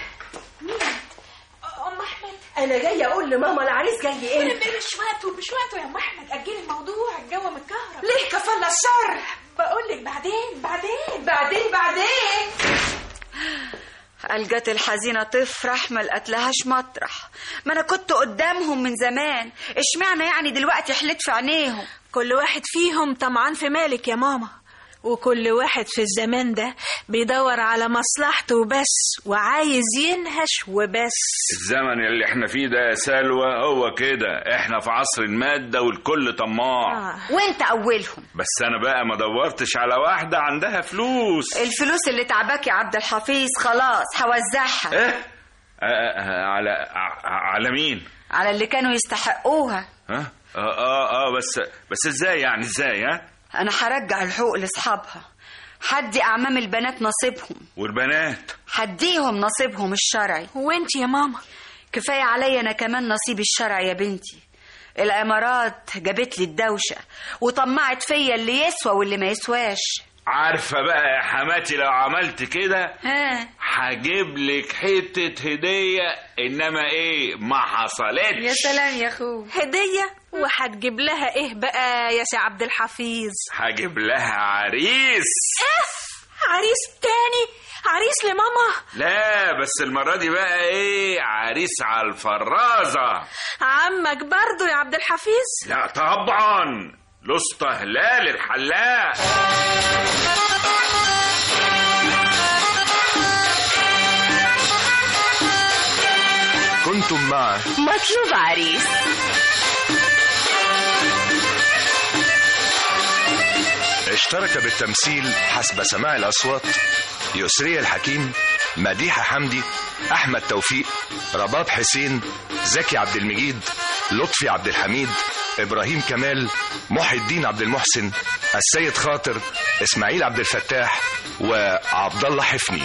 ام احمد انا جايه اقول لماما العريس جاي ايه مش وقته مش وقته يا ام احمد اجلي الموضوع الجو متكهرب ليه كفلنا الشر بقول لك بعدين بعدين بعدين بعدين الجت الحزينة تفرح ما لقتلهاش مطرح ما انا كنت قدامهم من زمان اشمعنى يعني دلوقتي حلت في عينيهم كل واحد فيهم طمعان في مالك يا ماما وكل واحد في الزمان ده بيدور على مصلحته وبس وعايز ينهش وبس الزمن اللي احنا فيه ده يا سلوى هو كده احنا في عصر المادة والكل طماع آه. وانت اولهم بس انا بقى ما دورتش على واحدة عندها فلوس الفلوس اللي تعباك يا عبد الحفيظ خلاص هوزعها ايه آه، آه، على ع- على مين على اللي كانوا يستحقوها ها اه اه اه بس بس ازاي يعني ازاي ها انا هرجع الحقوق لاصحابها حدي اعمام البنات نصيبهم والبنات حديهم نصيبهم الشرعي وانت يا ماما كفايه عليا انا كمان نصيبي الشرعي يا بنتي الامارات جابت لي الدوشه وطمعت فيا اللي يسوى واللي ما يسواش عارفة بقى يا حماتي لو عملت كده ها هجيب لك حتة هدية انما ايه ما حصلتش يا سلام يا اخو هدية وهتجيب لها ايه بقى يا سي عبد الحفيظ هجيب لها عريس عريس تاني عريس لماما لا بس المرة دي بقى ايه عريس على الفرازة عمك برضو يا عبد الحفيظ لا طبعا لسطى هلال الحلاق كنتم مع مطلوب عريس اشترك بالتمثيل حسب سماع الأصوات يسرية الحكيم مديحة حمدي أحمد توفيق رباب حسين زكي عبد المجيد لطفي عبد الحميد إبراهيم كمال محي الدين عبد المحسن السيد خاطر إسماعيل عبد الفتاح وعبد الله حفني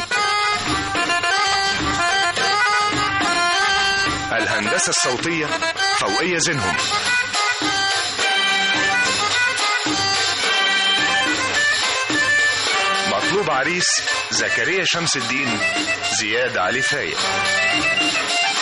الهندسة الصوتية فوقية زينهم مطلوب عريس زكريا شمس الدين زياد علي فايق